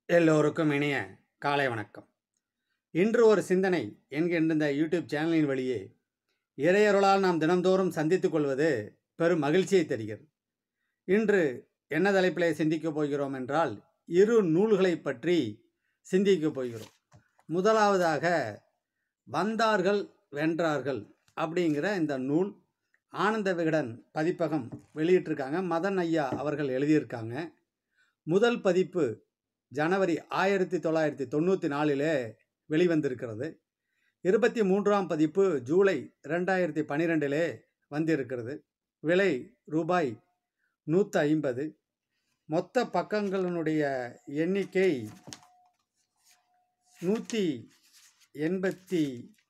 எல்லோருக்கும் இனிய காலை வணக்கம் இன்று ஒரு சிந்தனை என்கின்ற இந்த யூடியூப் சேனலின் வழியே இறையருளால் நாம் தினந்தோறும் சந்தித்துக் கொள்வது பெரும் மகிழ்ச்சியை தருகிறது இன்று என்ன தலைப்பிலே சிந்திக்கப் போகிறோம் என்றால் இரு நூல்களை பற்றி சிந்திக்கப் போகிறோம் முதலாவதாக வந்தார்கள் வென்றார்கள் அப்படிங்கிற இந்த நூல் ஆனந்த விகடன் பதிப்பகம் வெளியிட்டிருக்காங்க மதன் ஐயா அவர்கள் எழுதியிருக்காங்க முதல் பதிப்பு ஜனவரி ஆயிரத்தி தொள்ளாயிரத்தி தொண்ணூற்றி நாலிலே வெளிவந்திருக்கிறது இருபத்தி மூன்றாம் பதிப்பு ஜூலை ரெண்டாயிரத்தி பன்னிரெண்டிலே வந்திருக்கிறது விலை ரூபாய் நூற்றி ஐம்பது மொத்த பக்கங்களினுடைய எண்ணிக்கை நூற்றி எண்பத்தி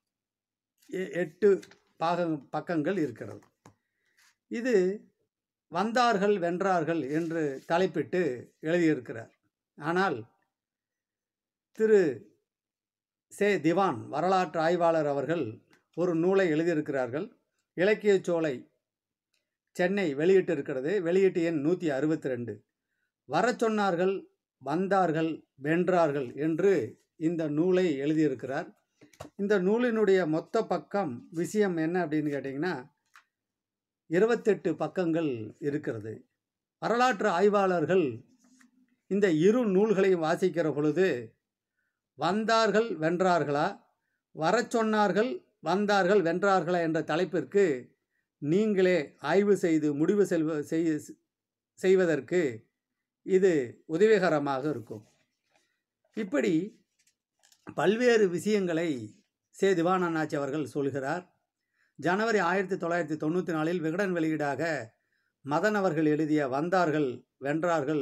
எ- எட்டு பாக பக்கங்கள் இருக்கிறது இது வந்தார்கள் வென்றார்கள் என்று தலைப்பிட்டு எழுதியிருக்கிறார் ஆனால் திரு சே திவான் வரலாற்று ஆய்வாளர் அவர்கள் ஒரு நூலை எழுதியிருக்கிறார்கள் இலக்கியச் சோலை சென்னை வெளியிட்டிருக்கிறது வெளியீட்டு எண் நூற்றி அறுபத்தி ரெண்டு வரச் சொன்னார்கள் வந்தார்கள் வென்றார்கள் என்று இந்த நூலை எழுதியிருக்கிறார் இந்த நூலினுடைய மொத்த பக்கம் விஷயம் என்ன அப்படின்னு கேட்டிங்கன்னா இருபத்தெட்டு பக்கங்கள் இருக்கிறது வரலாற்று ஆய்வாளர்கள் இந்த இரு நூல்களையும் வாசிக்கிற பொழுது வந்தார்கள் வென்றார்களா வரச் சொன்னார்கள் வந்தார்கள் வென்றார்களா என்ற தலைப்பிற்கு நீங்களே ஆய்வு செய்து முடிவு செல்வ செய் செய்வதற்கு இது உதவிகரமாக இருக்கும் இப்படி பல்வேறு விஷயங்களை சே திவானண்ணாச்சி அவர்கள் சொல்கிறார் ஜனவரி ஆயிரத்தி தொள்ளாயிரத்தி தொண்ணூற்றி நாலில் விகடன் வெளியீடாக மதன் அவர்கள் எழுதிய வந்தார்கள் வென்றார்கள்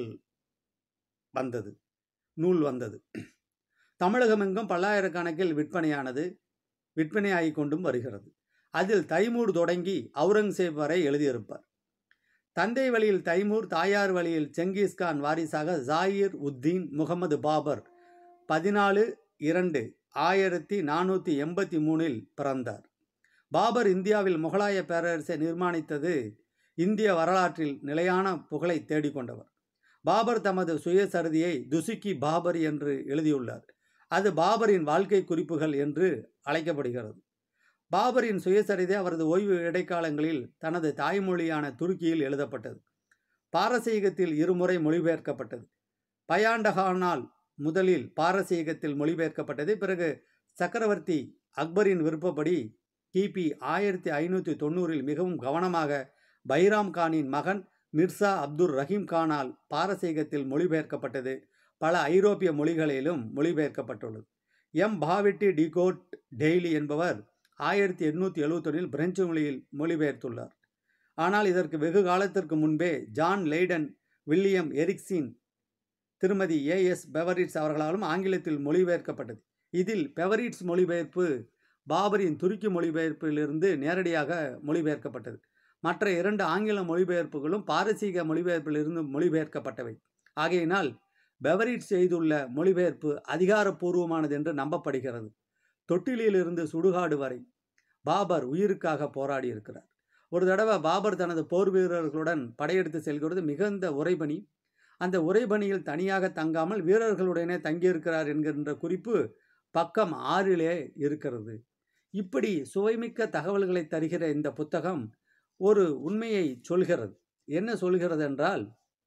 வந்தது நூல் வந்தது தமிழகமெங்கும் பல்லாயிரக்கணக்கில் விற்பனையானது விற்பனையாகி கொண்டும் வருகிறது அதில் தைமூர் தொடங்கி அவுரங்கசீப் வரை எழுதியிருப்பார் தந்தை வழியில் தைமூர் தாயார் வழியில் செங்கிஸ்கான் வாரிசாக ஜாயிர் உத்தீன் முகமது பாபர் பதினாலு இரண்டு ஆயிரத்தி நானூற்றி எண்பத்தி மூணில் பிறந்தார் பாபர் இந்தியாவில் முகலாய பேரரசை நிர்மாணித்தது இந்திய வரலாற்றில் நிலையான புகழை தேடிக்கொண்டவர் பாபர் தமது சுயசரிதியை துசுக்கி பாபர் என்று எழுதியுள்ளார் அது பாபரின் வாழ்க்கை குறிப்புகள் என்று அழைக்கப்படுகிறது பாபரின் சுயசரிதை அவரது ஓய்வு இடைக்காலங்களில் தனது தாய்மொழியான துருக்கியில் எழுதப்பட்டது பாரசீகத்தில் இருமுறை மொழிபெயர்க்கப்பட்டது பயாண்டகானால் முதலில் பாரசீகத்தில் மொழிபெயர்க்கப்பட்டது பிறகு சக்கரவர்த்தி அக்பரின் விருப்பப்படி கிபி ஆயிரத்தி ஐநூற்றி தொண்ணூறில் மிகவும் கவனமாக பைராம் கானின் மகன் மிர்சா அப்துர் ரஹீம் கானால் பாரசீகத்தில் மொழிபெயர்க்கப்பட்டது பல ஐரோப்பிய மொழிகளிலும் மொழிபெயர்க்கப்பட்டுள்ளது எம் பாவிட்டி டிகோட் டெய்லி என்பவர் ஆயிரத்தி எண்ணூற்றி எழுவத்தொன்னில் பிரெஞ்சு மொழியில் மொழிபெயர்த்துள்ளார் ஆனால் இதற்கு வெகு காலத்திற்கு முன்பே ஜான் லெய்டன் வில்லியம் எரிக்சின் திருமதி ஏஎஸ் பெவரிட்ஸ் அவர்களாலும் ஆங்கிலத்தில் மொழிபெயர்க்கப்பட்டது இதில் பெவரிட்ஸ் மொழிபெயர்ப்பு பாபரின் துருக்கி மொழிபெயர்ப்பிலிருந்து நேரடியாக மொழிபெயர்க்கப்பட்டது மற்ற இரண்டு ஆங்கில மொழிபெயர்ப்புகளும் பாரசீக மொழிபெயர்ப்பிலிருந்து மொழிபெயர்க்கப்பட்டவை ஆகையினால் பெவரிட் செய்துள்ள மொழிபெயர்ப்பு அதிகாரப்பூர்வமானது என்று நம்பப்படுகிறது தொட்டிலிலிருந்து சுடுகாடு வரை பாபர் உயிருக்காக போராடி இருக்கிறார் ஒரு தடவை பாபர் தனது போர் வீரர்களுடன் படையெடுத்து செல்கிறது மிகுந்த உறைபனி அந்த உறைபனியில் தனியாக தங்காமல் வீரர்களுடனே தங்கியிருக்கிறார் என்கின்ற குறிப்பு பக்கம் ஆறிலே இருக்கிறது இப்படி சுவைமிக்க தகவல்களை தருகிற இந்த புத்தகம் ஒரு உண்மையை சொல்கிறது என்ன சொல்கிறது என்றால்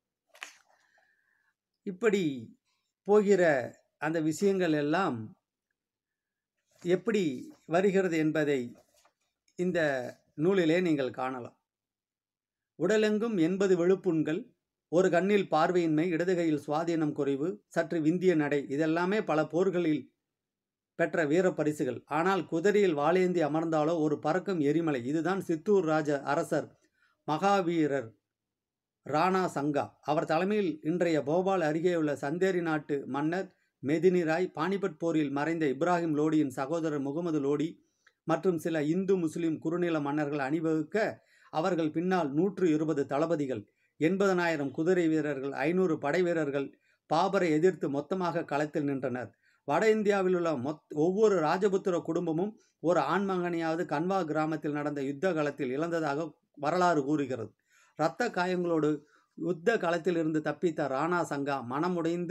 இப்படி போகிற அந்த விஷயங்கள் எல்லாம் எப்படி வருகிறது என்பதை இந்த நூலிலே நீங்கள் காணலாம் உடலெங்கும் எண்பது வெளுப்புண்கள் ஒரு கண்ணில் பார்வையின்மை இடது கையில் சுவாதீனம் குறைவு சற்று விந்திய நடை இதெல்லாமே பல போர்களில் பெற்ற வீர பரிசுகள் ஆனால் குதிரையில் வாளேந்தி அமர்ந்தாலோ ஒரு பறக்கும் எரிமலை இதுதான் சித்தூர் ராஜ அரசர் மகாவீரர் ராணா சங்கா அவர் தலைமையில் இன்றைய போபால் அருகே உள்ள சந்தேரி நாட்டு மன்னர் மெதினி ராய் பானிபட் போரில் மறைந்த இப்ராஹிம் லோடியின் சகோதரர் முகமது லோடி மற்றும் சில இந்து முஸ்லிம் குறுநில மன்னர்கள் அணிவகுக்க அவர்கள் பின்னால் நூற்று இருபது தளபதிகள் எண்பதனாயிரம் குதிரை வீரர்கள் ஐநூறு படை வீரர்கள் பாபரை எதிர்த்து மொத்தமாக களத்தில் நின்றனர் வட இந்தியாவில் உள்ள மொத் ஒவ்வொரு ராஜபுத்திர குடும்பமும் ஒரு ஆண்மகனையாவது கன்வா கிராமத்தில் நடந்த யுத்த களத்தில் இழந்ததாக வரலாறு கூறுகிறது இரத்த காயங்களோடு யுத்த களத்திலிருந்து தப்பித்த ராணா சங்கா மனமுடைந்து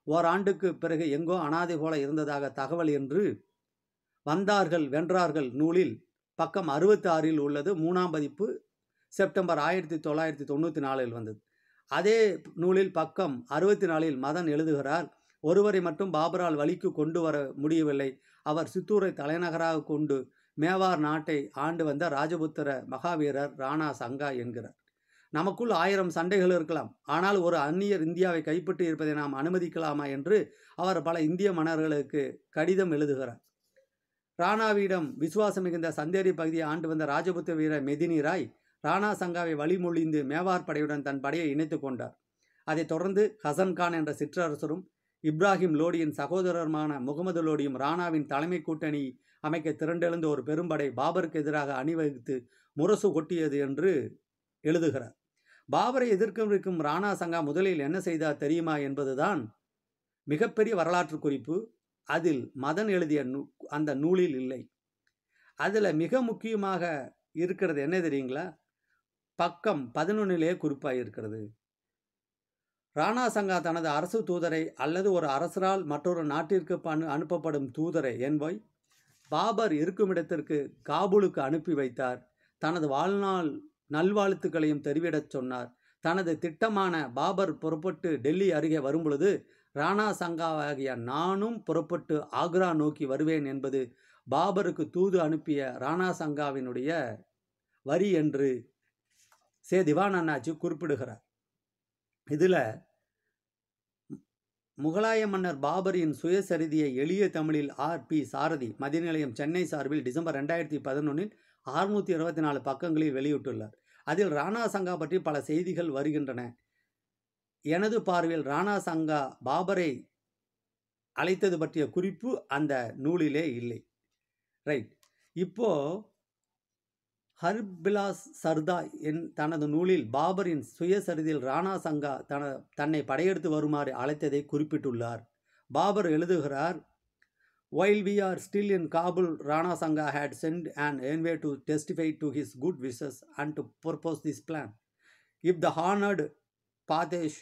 ஓராண்டுக்கு பிறகு எங்கோ அனாதை போல இருந்ததாக தகவல் என்று வந்தார்கள் வென்றார்கள் நூலில் பக்கம் அறுபத்தி ஆறில் உள்ளது மூணாம் பதிப்பு செப்டம்பர் ஆயிரத்தி தொள்ளாயிரத்தி தொண்ணூற்றி நாலில் வந்தது அதே நூலில் பக்கம் அறுபத்தி நாலில் மதன் எழுதுகிறார் ஒருவரை மட்டும் பாபரால் வழிக்கு கொண்டு வர முடியவில்லை அவர் சித்தூரை தலைநகராக கொண்டு மேவார் நாட்டை ஆண்டு வந்த ராஜபுத்திர மகாவீரர் ராணா சங்கா என்கிறார் நமக்குள் ஆயிரம் சண்டைகள் இருக்கலாம் ஆனால் ஒரு அந்நியர் இந்தியாவை கைப்பற்றி இருப்பதை நாம் அனுமதிக்கலாமா என்று அவர் பல இந்திய மன்னர்களுக்கு கடிதம் எழுதுகிறார் ராணாவிடம் விசுவாசம் மிகுந்த சந்தேரி பகுதியை ஆண்டு வந்த ராஜபுத்திர வீரர் மெதினி ராய் ராணா சங்காவை வழிமொழிந்து மேவார் படையுடன் தன் படையை இணைத்து கொண்டார் அதைத் தொடர்ந்து ஹசன் கான் என்ற சிற்றரசரும் இப்ராஹிம் லோடியின் சகோதரருமான முகமது லோடியும் ராணாவின் தலைமை கூட்டணி அமைக்க திரண்டெழுந்த ஒரு பெரும்படை பாபருக்கு எதிராக அணிவகுத்து முரசு கொட்டியது என்று எழுதுகிறார் பாபரை எதிர்க்கும் ராணா சங்கா முதலில் என்ன செய்தார் தெரியுமா என்பதுதான் மிகப்பெரிய வரலாற்று குறிப்பு அதில் மதன் எழுதிய நூ அந்த நூலில் இல்லை அதில் மிக முக்கியமாக இருக்கிறது என்ன தெரியுங்களா பக்கம் பதினொன்னிலே குறிப்பாக இருக்கிறது ராணா சங்கா தனது அரசு தூதரை அல்லது ஒரு அரசரால் மற்றொரு நாட்டிற்கு அனு அனுப்பப்படும் தூதரை என்போய் பாபர் இருக்கும் இடத்திற்கு காபூலுக்கு அனுப்பி வைத்தார் தனது வாழ்நாள் நல்வாழ்த்துக்களையும் தெரிவிடச் சொன்னார் தனது திட்டமான பாபர் புறப்பட்டு டெல்லி அருகே வரும்பொழுது ராணா சங்காவாகிய நானும் புறப்பட்டு ஆக்ரா நோக்கி வருவேன் என்பது பாபருக்கு தூது அனுப்பிய ராணா சங்காவினுடைய வரி என்று சே திவான் அண்ணாச்சி குறிப்பிடுகிறார் இதில் முகலாய மன்னர் பாபரின் சுயசரிதியை எளிய தமிழில் ஆர் பி சாரதி மதிநிலையம் சென்னை சார்பில் டிசம்பர் ரெண்டாயிரத்தி பதினொன்றில் அறுநூற்றி இருபத்தி நாலு பக்கங்களில் வெளியிட்டுள்ளார் அதில் ராணா சங்கா பற்றி பல செய்திகள் வருகின்றன எனது பார்வையில் ராணா சங்கா பாபரை அழைத்தது பற்றிய குறிப்பு அந்த நூலிலே இல்லை ரைட் இப்போ ஹர்பிலாஸ் சர்தா என் தனது நூலில் பாபரின் சுயசரிதியில் ராணா சங்கா தன தன்னை படையெடுத்து வருமாறு அழைத்ததை குறிப்பிட்டுள்ளார் பாபர் எழுதுகிறார் While we are still in Kabul, Rana Sangha had sent an envoy to testify to his good wishes and to propose this plan. If the honored Padesh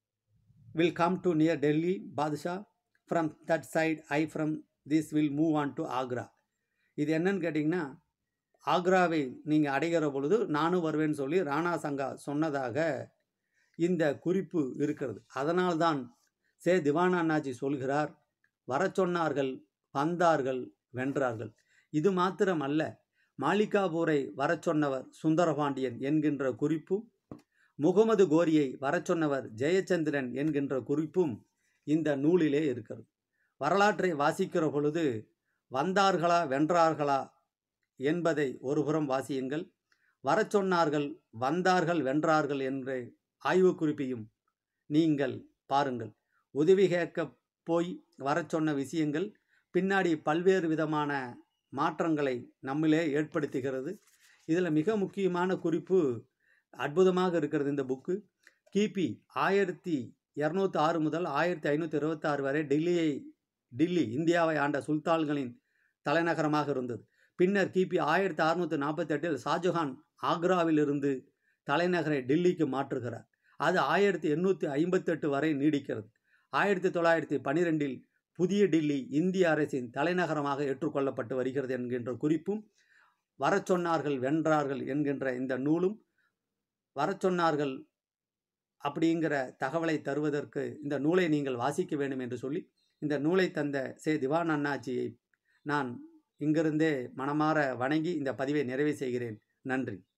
will come to near Delhi, Badshah, from that side, I from this will move on to Agra. இது என்னன்னு கேட்டிங்கன்னா ஆக்ராவை நீங்கள் அடைகிற பொழுது நானும் வருவேன்னு சொல்லி ராணா சங்கா சொன்னதாக இந்த குறிப்பு இருக்கிறது அதனால்தான் சே திவான் அண்ணாஜி சொல்கிறார் வரச் சொன்னார்கள் வந்தார்கள் வென்றார்கள் இது மாத்திரம் அல்ல மாலிகாபூரை வரச் சொன்னவர் சுந்தரபாண்டியன் என்கின்ற குறிப்பும் முகமது கோரியை வரச் சொன்னவர் ஜெயச்சந்திரன் என்கின்ற குறிப்பும் இந்த நூலிலே இருக்கிறது வரலாற்றை வாசிக்கிற பொழுது வந்தார்களா வென்றார்களா என்பதை ஒருபுறம் வாசியுங்கள் வரச் சொன்னார்கள் வந்தார்கள் வென்றார்கள் என்ற ஆய்வு குறிப்பையும் நீங்கள் பாருங்கள் உதவி கேட்க போய் வரச் சொன்ன விஷயங்கள் பின்னாடி பல்வேறு விதமான மாற்றங்களை நம்மிலே ஏற்படுத்துகிறது இதில் மிக முக்கியமான குறிப்பு அற்புதமாக இருக்கிறது இந்த புக்கு கிபி ஆயிரத்தி இரநூத்தி ஆறு முதல் ஆயிரத்தி ஐநூற்றி இருபத்தாறு வரை டெல்லியை டில்லி இந்தியாவை ஆண்ட சுல்தான்களின் தலைநகரமாக இருந்தது பின்னர் கிபி ஆயிரத்தி அறுநூற்றி நாற்பத்தெட்டில் ஷாஜஹான் ஆக்ராவிலிருந்து தலைநகரை டெல்லிக்கு மாற்றுகிறார் அது ஆயிரத்தி எண்ணூற்றி ஐம்பத்தெட்டு வரை நீடிக்கிறது ஆயிரத்தி தொள்ளாயிரத்தி பனிரெண்டில் புதிய டில்லி இந்திய அரசின் தலைநகரமாக ஏற்றுக்கொள்ளப்பட்டு வருகிறது என்கின்ற குறிப்பும் வரச் சொன்னார்கள் வென்றார்கள் என்கின்ற இந்த நூலும் வரச் சொன்னார்கள் அப்படிங்கிற தகவலை தருவதற்கு இந்த நூலை நீங்கள் வாசிக்க வேண்டும் என்று சொல்லி இந்த நூலை தந்த சே திவான் அண்ணாச்சியை நான் இங்கிருந்தே மனமாற வணங்கி இந்த பதிவை நிறைவு செய்கிறேன் நன்றி